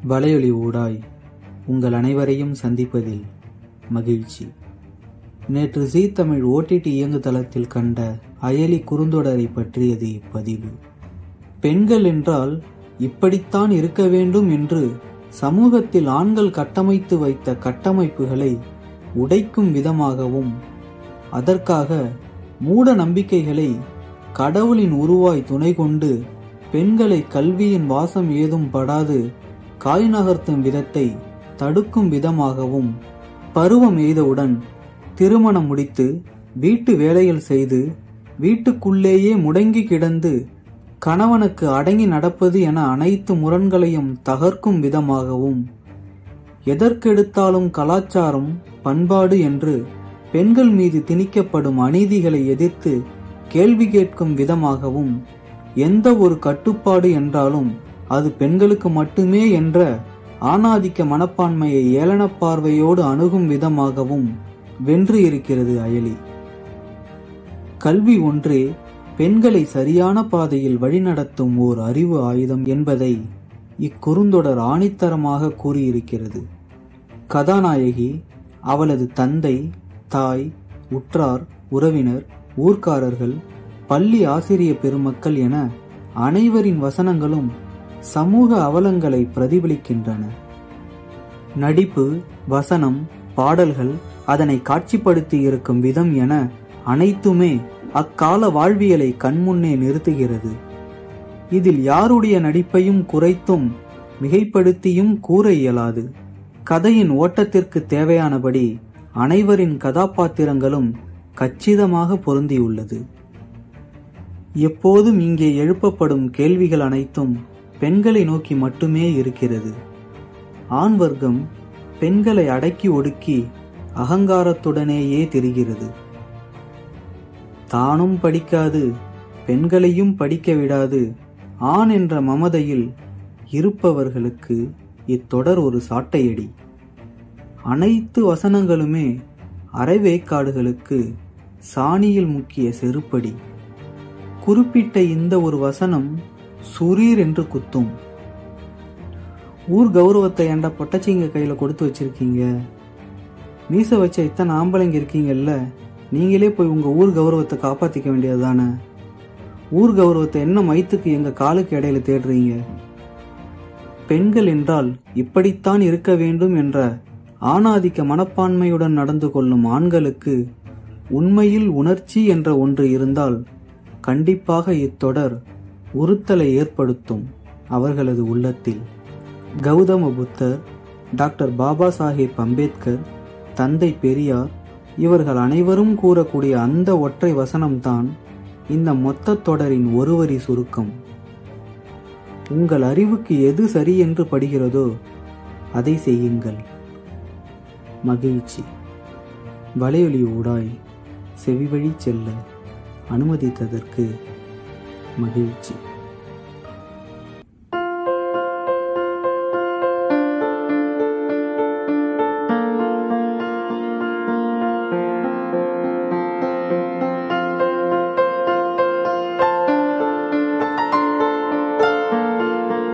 வலையொலி ஊடாய் உங்கள் அனைவரையும் சந்திப்பதில் மகிழ்ச்சி நேற்று ஜீ தமிழ் ஓடிடி இயங்குதளத்தில் கண்ட அயலி குறுந்தொடரை பற்றியது இப்பதிவு பெண்கள் என்றால் இப்படித்தான் இருக்க வேண்டும் என்று சமூகத்தில் ஆண்கள் கட்டமைத்து வைத்த கட்டமைப்புகளை உடைக்கும் விதமாகவும் அதற்காக மூட நம்பிக்கைகளை கடவுளின் உருவாய் துணை கொண்டு பெண்களை கல்வியின் வாசம் ஏதும் படாது காய் நகர்த்தும் விதத்தை தடுக்கும் விதமாகவும் பருவம் எய்தவுடன் திருமணம் முடித்து வீட்டு வேலைகள் செய்து வீட்டுக்குள்ளேயே முடங்கி கிடந்து கணவனுக்கு அடங்கி நடப்பது என அனைத்து முரண்களையும் தகர்க்கும் விதமாகவும் எதற்கெடுத்தாலும் கலாச்சாரம் பண்பாடு என்று பெண்கள் மீது திணிக்கப்படும் அநீதிகளை எதிர்த்து கேள்வி கேட்கும் விதமாகவும் எந்த ஒரு கட்டுப்பாடு என்றாலும் அது பெண்களுக்கு மட்டுமே என்ற ஆணாதிக்க மனப்பான்மையை ஏளனப் பார்வையோடு அணுகும் விதமாகவும் வென்று இருக்கிறது அயலி கல்வி ஒன்றே பெண்களை சரியான பாதையில் வழிநடத்தும் ஓர் அறிவு ஆயுதம் என்பதை இக்குறுந்தொடர் ஆணித்தரமாக கூறியிருக்கிறது கதாநாயகி அவளது தந்தை தாய் உற்றார் உறவினர் ஊர்க்காரர்கள் பள்ளி ஆசிரிய பெருமக்கள் என அனைவரின் வசனங்களும் சமூக அவலங்களை பிரதிபலிக்கின்றன நடிப்பு வசனம் பாடல்கள் அதனை காட்சிப்படுத்தி இருக்கும் விதம் என அனைத்துமே அக்கால வாழ்வியலை கண்முன்னே நிறுத்துகிறது இதில் யாருடைய நடிப்பையும் குறைத்தும் மிகைப்படுத்தியும் கூற இயலாது கதையின் ஓட்டத்திற்கு தேவையானபடி அனைவரின் கதாபாத்திரங்களும் கச்சிதமாக பொருந்தியுள்ளது எப்போதும் இங்கே எழுப்பப்படும் கேள்விகள் அனைத்தும் பெண்களை நோக்கி மட்டுமே இருக்கிறது ஆண் வர்க்கம் பெண்களை அடக்கி ஒடுக்கி அகங்காரத்துடனேயே தெரிகிறது தானும் படிக்காது பெண்களையும் படிக்க விடாது ஆண் என்ற மமதையில் இருப்பவர்களுக்கு இத்தொடர் ஒரு சாட்டையடி அனைத்து வசனங்களுமே அரைவேக்காடுகளுக்கு சாணியில் முக்கிய செருப்படி குறிப்பிட்ட இந்த ஒரு வசனம் சுரீர் என்று குத்தும் ஊர் கௌரவத்தை ஏண்டா பொட்டச்சிங்க கையில கொடுத்து வச்சிருக்கீங்க மீச வச்ச இத்தனை ஆம்பளைங்க இருக்கீங்கல்ல நீங்களே போய் உங்க ஊர் கௌரவத்தை காப்பாத்திக்க வேண்டியதுதானே ஊர் கௌரவத்தை என்ன மைத்துக்கு எங்க காலுக்கு இடையில தேடுறீங்க பெண்கள் என்றால் இப்படித்தான் இருக்க வேண்டும் என்ற ஆணாதிக்க மனப்பான்மையுடன் நடந்து கொள்ளும் ஆண்களுக்கு உண்மையில் உணர்ச்சி என்ற ஒன்று இருந்தால் கண்டிப்பாக இத்தொடர் உறுத்தலை ஏற்படுத்தும் அவர்களது உள்ளத்தில் கௌதம புத்தர் டாக்டர் பாபா சாஹேப் அம்பேத்கர் தந்தை பெரியார் இவர்கள் அனைவரும் கூறக்கூடிய அந்த ஒற்றை வசனம்தான் இந்த மொத்த தொடரின் ஒருவரி சுருக்கம் உங்கள் அறிவுக்கு எது சரி என்று படுகிறதோ அதை செய்யுங்கள் மகிழ்ச்சி வலையொலி ஊடாய் செவிவழி செல்ல அனுமதித்ததற்கு மகிழ்ச்சி